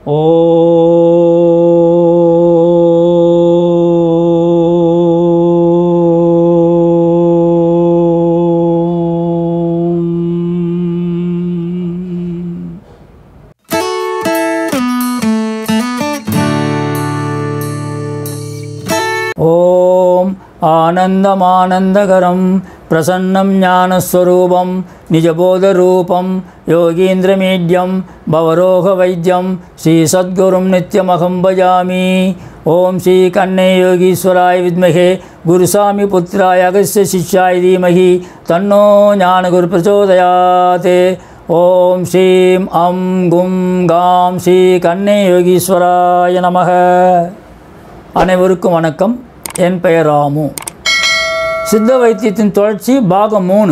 ஓம் ஓம் ஆனந்தமானந்தகரம் பிரசன்னம் ஞானஸ்வரூபம் நிஜபோதரூபம் யோகீந்திரமீட்யம் பவரோக வைத்தியம் ஸ்ரீ சத்குரும் நித்யமகம் பஜாமி ஓம் ஸ்ரீ கண்ணே யோகீஸ்வராய வித்மகே குருசாமி புத்திராய அகஸ்ய சிஷ்யாய தீமகி தன்னோ ஞானகுரு பிரச்சோதயாதே ஓம் ஸ்ரீம் அம் கும் காம் ஸ்ரீ கண்ணே யோகீஸ்வராய நமக அனைவருக்கும் வணக்கம் என் பெயர் ராமு சித்த வைத்தியத்தின் தொடர்ச்சி பாகம் மூணு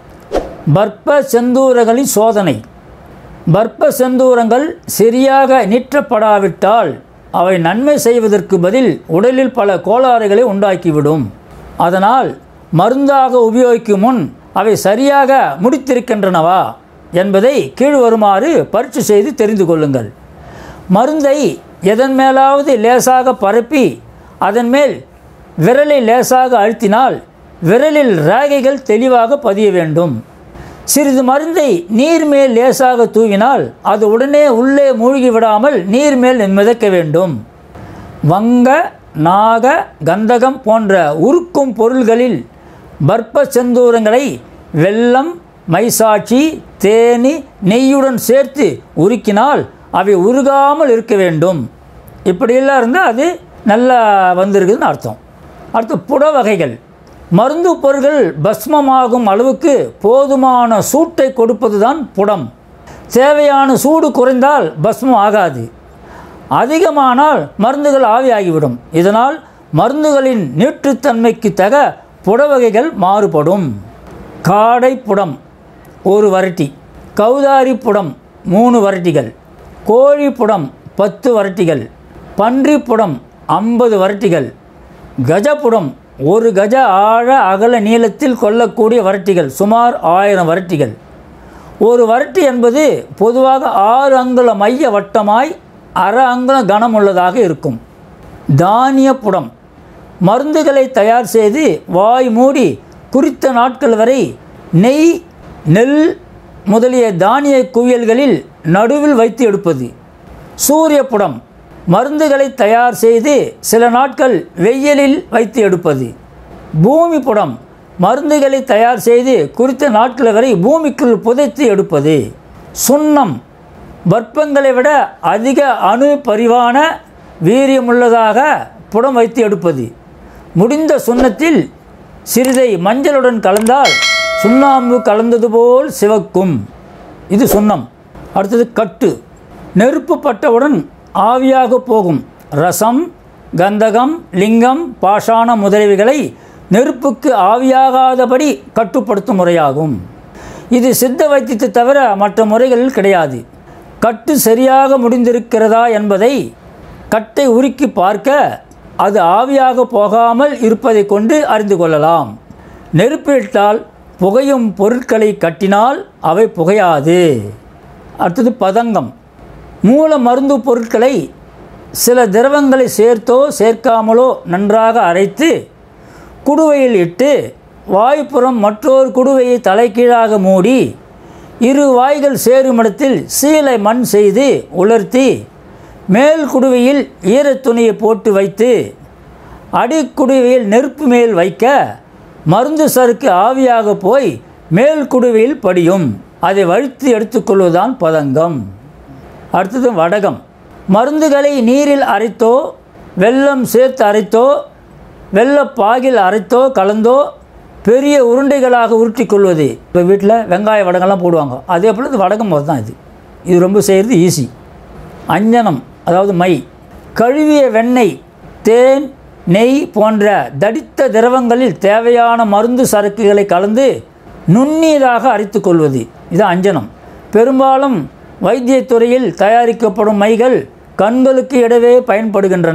பற்ப செந்தூரங்களின் சோதனை பற்ப செந்தூரங்கள் சரியாக நீற்றப்படாவிட்டால் அவை நன்மை செய்வதற்கு பதில் உடலில் பல கோளாறுகளை உண்டாக்கிவிடும் அதனால் மருந்தாக உபயோகிக்கும் முன் அவை சரியாக முடித்திருக்கின்றனவா என்பதை கீழ்வருமாறு பரீட்சை செய்து தெரிந்து கொள்ளுங்கள் மருந்தை எதன் மேலாவது லேசாக பரப்பி அதன் மேல் விரலை லேசாக அழுத்தினால் விரலில் ரேகைகள் தெளிவாக பதிய வேண்டும் சிறிது மருந்தை நீர் மேல் லேசாக தூவினால் அது உடனே உள்ளே மூழ்கி விடாமல் நீர் மேல் மிதக்க வேண்டும் வங்க நாக கந்தகம் போன்ற உருக்கும் பொருள்களில் பற்ப செந்தூரங்களை வெல்லம் மைசாட்சி தேனி நெய்யுடன் சேர்த்து உருக்கினால் அவை உருகாமல் இருக்க வேண்டும் இப்படியெல்லாம் இருந்தால் அது நல்லா வந்திருக்குதுன்னு அர்த்தம் அடுத்து புட வகைகள் மருந்து பொருட்கள் பஸ்மமாகும் அளவுக்கு போதுமான சூட்டை கொடுப்பது தான் புடம் தேவையான சூடு குறைந்தால் பஸ்மம் ஆகாது அதிகமானால் மருந்துகள் ஆவியாகிவிடும் இதனால் மருந்துகளின் நீற்றுத்தன்மைக்கு தக புடவகைகள் மாறுபடும் காடை புடம் ஒரு வரட்டி கௌதாரி புடம் மூணு வரட்டிகள் கோழி புடம் பத்து வரட்டிகள் பன்றி புடம் ஐம்பது வரட்டிகள் கஜபுடம் ஒரு கஜ ஆழ அகல நீளத்தில் கொள்ளக்கூடிய வரட்டிகள் சுமார் ஆயிரம் வரட்டிகள் ஒரு வரட்டி என்பது பொதுவாக ஆறு அங்குல மைய வட்டமாய் அரை அங்குல கனமுள்ளதாக இருக்கும் தானிய புடம் மருந்துகளை தயார் செய்து வாய் மூடி குறித்த நாட்கள் வரை நெய் நெல் முதலிய தானிய குவியல்களில் நடுவில் வைத்து எடுப்பது சூரிய புடம் மருந்துகளை தயார் செய்து சில நாட்கள் வெயிலில் வைத்து எடுப்பது பூமி புடம் மருந்துகளை தயார் செய்து குறித்த நாட்கள் வரை பூமிக்குள் புதைத்து எடுப்பது சுண்ணம் பற்பங்களை விட அதிக அணு பரிவான வீரியமுள்ளதாக புடம் வைத்து எடுப்பது முடிந்த சுண்ணத்தில் சிறிதை மஞ்சளுடன் கலந்தால் சுண்ணாம்பு கலந்தது போல் சிவக்கும் இது சுண்ணம் அடுத்தது கட்டு நெருப்பு பட்டவுடன் ஆவியாக போகும் ரசம் கந்தகம் லிங்கம் பாஷாணம் முதலியவைகளை நெருப்புக்கு ஆவியாகாதபடி கட்டுப்படுத்தும் முறையாகும் இது சித்த வைத்தியத்தை தவிர மற்ற முறைகளில் கிடையாது கட்டு சரியாக முடிந்திருக்கிறதா என்பதை கட்டை உருக்கி பார்க்க அது ஆவியாக போகாமல் இருப்பதை கொண்டு அறிந்து கொள்ளலாம் நெருப்பிட்டால் புகையும் பொருட்களை கட்டினால் அவை புகையாது அடுத்தது பதங்கம் மூல மருந்து பொருட்களை சில திரவங்களை சேர்த்தோ சேர்க்காமலோ நன்றாக அரைத்து குடுவையில் இட்டு வாய்ப்புறம் மற்றொரு குடுவையை தலைகீழாக மூடி இரு வாய்கள் சேரும் இடத்தில் சீலை மண் செய்து உலர்த்தி மேல் குடுவையில் ஈரத்துணியை போட்டு வைத்து அடிக்குடுவையில் நெருப்பு மேல் வைக்க மருந்து சறுக்கு ஆவியாக போய் மேல் குடுவையில் படியும் அதை வழுத்து எடுத்துக்கொள்வதுதான் பதங்கம் அடுத்தது வடகம் மருந்துகளை நீரில் அரைத்தோ வெல்லம் சேர்த்து அரைத்தோ வெள்ளப்பாகில் அரைத்தோ கலந்தோ பெரிய உருண்டைகளாக உருட்டி கொள்வது இப்போ வீட்டில் வெங்காய வடகம்லாம் போடுவாங்க அதே போல் இது வடகம் போது தான் இது இது ரொம்ப செய்கிறது ஈஸி அஞ்சனம் அதாவது மை கழுவிய வெண்ணெய் தேன் நெய் போன்ற தடித்த திரவங்களில் தேவையான மருந்து சரக்குகளை கலந்து நுண்ணியதாக அரைத்து கொள்வது இது அஞ்சனம் பெரும்பாலும் வைத்தியத்துறையில் தயாரிக்கப்படும் மைகள் கண்களுக்கு இடவே பயன்படுகின்றன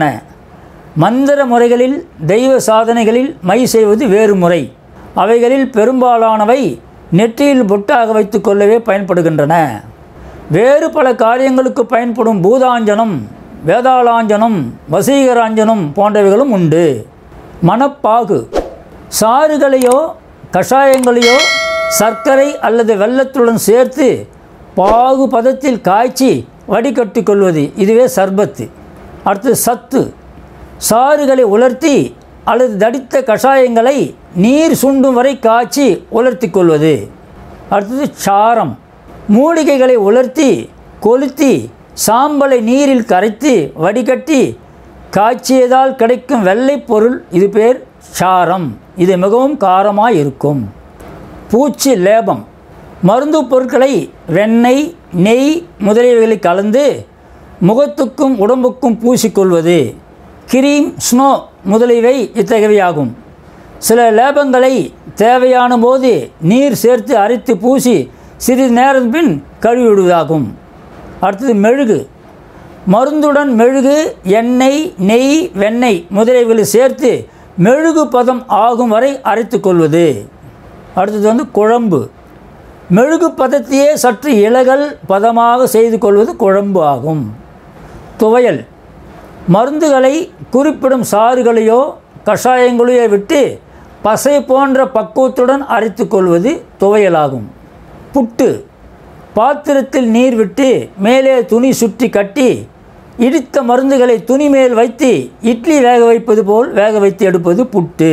மந்திர முறைகளில் தெய்வ சாதனைகளில் மை செய்வது வேறு முறை அவைகளில் பெரும்பாலானவை நெற்றியில் பொட்டாக வைத்து கொள்ளவே பயன்படுகின்றன வேறு பல காரியங்களுக்கு பயன்படும் பூதாஞ்சனம் வேதாளாஞ்சனம் வசீகராஞ்சனம் போன்றவைகளும் உண்டு மணப்பாகு சாறுகளையோ கஷாயங்களையோ சர்க்கரை அல்லது வெள்ளத்துடன் சேர்த்து பாகு பதத்தில் காய்ச்சி வடிகட்டி கொள்வது இதுவே சர்பத்து அடுத்தது சத்து சாறுகளை உலர்த்தி அல்லது தடித்த கஷாயங்களை நீர் சுண்டும் வரை காய்ச்சி உலர்த்தி கொள்வது அடுத்தது சாரம் மூலிகைகளை உலர்த்தி கொளுத்தி சாம்பலை நீரில் கரைத்து வடிகட்டி காய்ச்சியதால் கிடைக்கும் வெள்ளைப் பொருள் இது பேர் சாரம் இது மிகவும் காரமாக இருக்கும் பூச்சி லேபம் மருந்து பொருட்களை வெண்ணெய் நெய் முதலியவைகளை கலந்து முகத்துக்கும் உடம்புக்கும் பூசிக்கொள்வது கிரீம் ஸ்னோ முதலியவை இத்தகையவையாகும் சில லேபங்களை தேவையான போது நீர் சேர்த்து அரைத்து பூசி சிறிது நேரம் பின் கழுவிடுவதாகும் அடுத்தது மெழுகு மருந்துடன் மெழுகு எண்ணெய் நெய் வெண்ணெய் முதலியவைகளை சேர்த்து மெழுகு பதம் ஆகும் வரை அரைத்து கொள்வது அடுத்தது வந்து குழம்பு மெழுகு பதத்தையே சற்று இலகல் பதமாக செய்து கொள்வது குழம்பு ஆகும் துவையல் மருந்துகளை குறிப்பிடும் சாறுகளையோ கஷாயங்களையோ விட்டு பசை போன்ற பக்குவத்துடன் அரைத்து கொள்வது துவையலாகும் புட்டு பாத்திரத்தில் நீர் விட்டு மேலே துணி சுற்றி கட்டி இடித்த மருந்துகளை துணி மேல் வைத்து இட்லி வேக வைப்பது போல் வேக வைத்து எடுப்பது புட்டு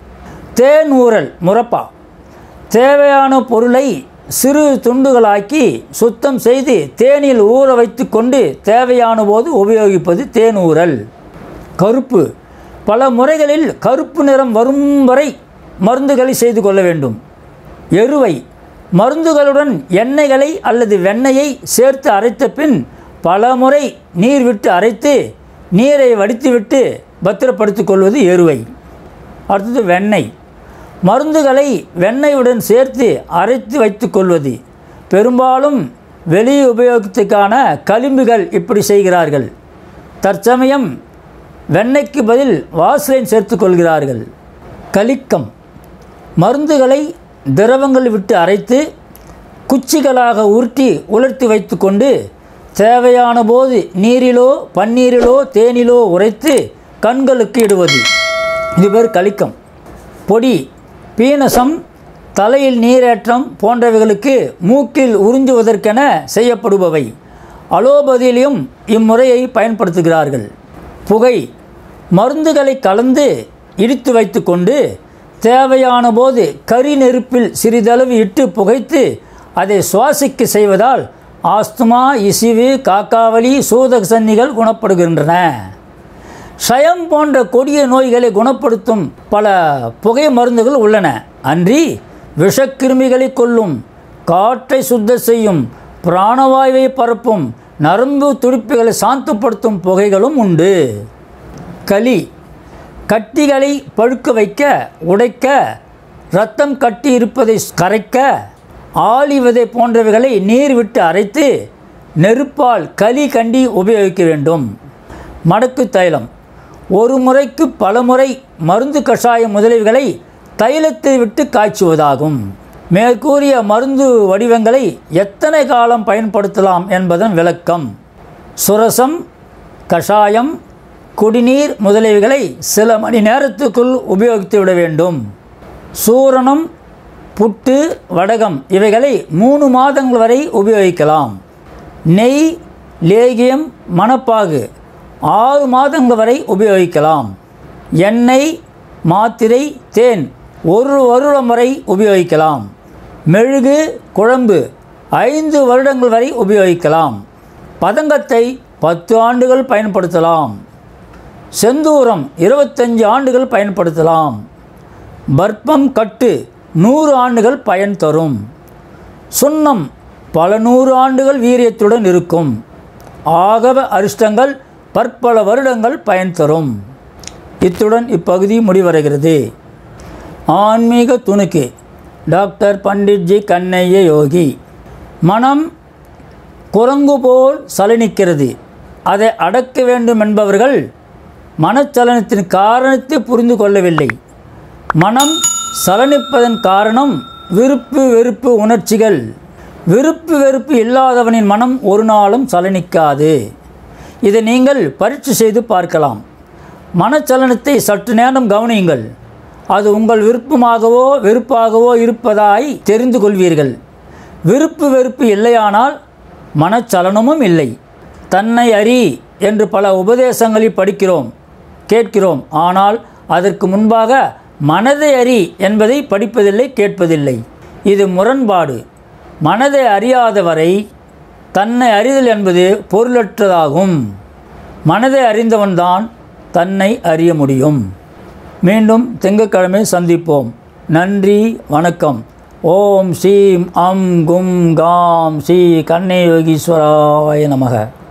தேன் ஊறல் முறப்பா தேவையான பொருளை சிறு துண்டுகளாக்கி சுத்தம் செய்து தேனில் ஊற வைத்து கொண்டு தேவையான போது உபயோகிப்பது தேன் ஊறல் கருப்பு பல முறைகளில் கருப்பு நிறம் வரும் வரை மருந்துகளை செய்து கொள்ள வேண்டும் எருவை மருந்துகளுடன் எண்ணெய்களை அல்லது வெண்ணெயை சேர்த்து அரைத்த பின் பல முறை நீர் விட்டு அரைத்து நீரை வடித்துவிட்டு பத்திரப்படுத்திக் கொள்வது எருவை அடுத்தது வெண்ணெய் மருந்துகளை வெண்ணெயுடன் சேர்த்து அரைத்து வைத்துக் கொள்வது பெரும்பாலும் வெளி உபயோகத்துக்கான களிம்புகள் இப்படி செய்கிறார்கள் தற்சமயம் வெண்ணெய்க்கு பதில் வாசலின் சேர்த்து கொள்கிறார்கள் கலிக்கம் மருந்துகளை திரவங்கள் விட்டு அரைத்து குச்சிகளாக உருட்டி உலர்த்தி வைத்துக்கொண்டு தேவையான போது நீரிலோ பன்னீரிலோ தேனிலோ உரைத்து கண்களுக்கு இடுவது இது பேர் கலிக்கம் பொடி பீனசம் தலையில் நீரேற்றம் போன்றவைகளுக்கு மூக்கில் உறிஞ்சுவதற்கென செய்யப்படுபவை அலோபதியிலும் இம்முறையை பயன்படுத்துகிறார்கள் புகை மருந்துகளை கலந்து இடித்து வைத்துக்கொண்டு தேவையான போது கரி நெருப்பில் சிறிதளவு இட்டு புகைத்து அதை சுவாசிக்க செய்வதால் ஆஸ்துமா இசிவு காக்காவலி சூதக சன்னிகள் குணப்படுகின்றன ஷயம் போன்ற கொடிய நோய்களை குணப்படுத்தும் பல புகை மருந்துகள் உள்ளன அன்றி விஷக்கிருமிகளை கொல்லும் காற்றை சுத்த செய்யும் பிராணவாயுவை பரப்பும் நரம்பு துடிப்புகளை சாந்தப்படுத்தும் புகைகளும் உண்டு களி கட்டிகளை பழுக்க வைக்க உடைக்க இரத்தம் கட்டி இருப்பதை கரைக்க ஆளி விதை போன்றவைகளை நீர் விட்டு அரைத்து நெருப்பால் களி கண்டி உபயோகிக்க வேண்டும் மடக்கு தைலம் ஒரு முறைக்கு பல முறை மருந்து கஷாயம் முதலியவைகளை தைலத்தை விட்டு காய்ச்சுவதாகும் மேற்கூறிய மருந்து வடிவங்களை எத்தனை காலம் பயன்படுத்தலாம் என்பதன் விளக்கம் சுரசம் கஷாயம் குடிநீர் முதலியவைகளை சில மணி நேரத்துக்குள் உபயோகித்து விட வேண்டும் சூரணம் புட்டு வடகம் இவைகளை மூணு மாதங்கள் வரை உபயோகிக்கலாம் நெய் லேகியம் மணப்பாகு ஆறு மாதங்கள் வரை உபயோகிக்கலாம் எண்ணெய் மாத்திரை தேன் ஒரு வருடம் வரை உபயோகிக்கலாம் மெழுகு குழம்பு ஐந்து வருடங்கள் வரை உபயோகிக்கலாம் பதங்கத்தை பத்து ஆண்டுகள் பயன்படுத்தலாம் செந்தூரம் இருபத்தஞ்சு ஆண்டுகள் பயன்படுத்தலாம் பர்ப்பம் கட்டு நூறு ஆண்டுகள் பயன் தரும் சுண்ணம் பல நூறு ஆண்டுகள் வீரியத்துடன் இருக்கும் ஆகவ அரிஷ்டங்கள் பற்பல வருடங்கள் பயன் தரும் இத்துடன் இப்பகுதி முடிவடைகிறது ஆன்மீக துணுக்கு டாக்டர் பண்டிட்ஜி கண்ணைய யோகி மனம் குரங்கு போல் சலனிக்கிறது அதை அடக்க வேண்டும் என்பவர்கள் மனச்சலனத்தின் காரணத்தை புரிந்து கொள்ளவில்லை மனம் சலனிப்பதன் காரணம் விருப்பு வெறுப்பு உணர்ச்சிகள் விருப்பு வெறுப்பு இல்லாதவனின் மனம் ஒரு நாளும் சலனிக்காது இதை நீங்கள் பரீட்சை செய்து பார்க்கலாம் மனச்சலனத்தை சற்று நேரம் கவனியுங்கள் அது உங்கள் விருப்பமாகவோ வெறுப்பாகவோ இருப்பதாய் தெரிந்து கொள்வீர்கள் விருப்பு வெறுப்பு இல்லையானால் மனச்சலனமும் இல்லை தன்னை அறி என்று பல உபதேசங்களில் படிக்கிறோம் கேட்கிறோம் ஆனால் அதற்கு முன்பாக மனதை அறி என்பதை படிப்பதில்லை கேட்பதில்லை இது முரண்பாடு மனதை அறியாதவரை தன்னை அறிதல் என்பது பொருளற்றதாகும் மனதை அறிந்தவன்தான் தன்னை அறிய முடியும் மீண்டும் திங்கட்கிழமை சந்திப்போம் நன்றி வணக்கம் ஓம் ஸ்ரீம் அம் கும் காம் ஸ்ரீ கண்ணே யோகீஸ்வராய நமக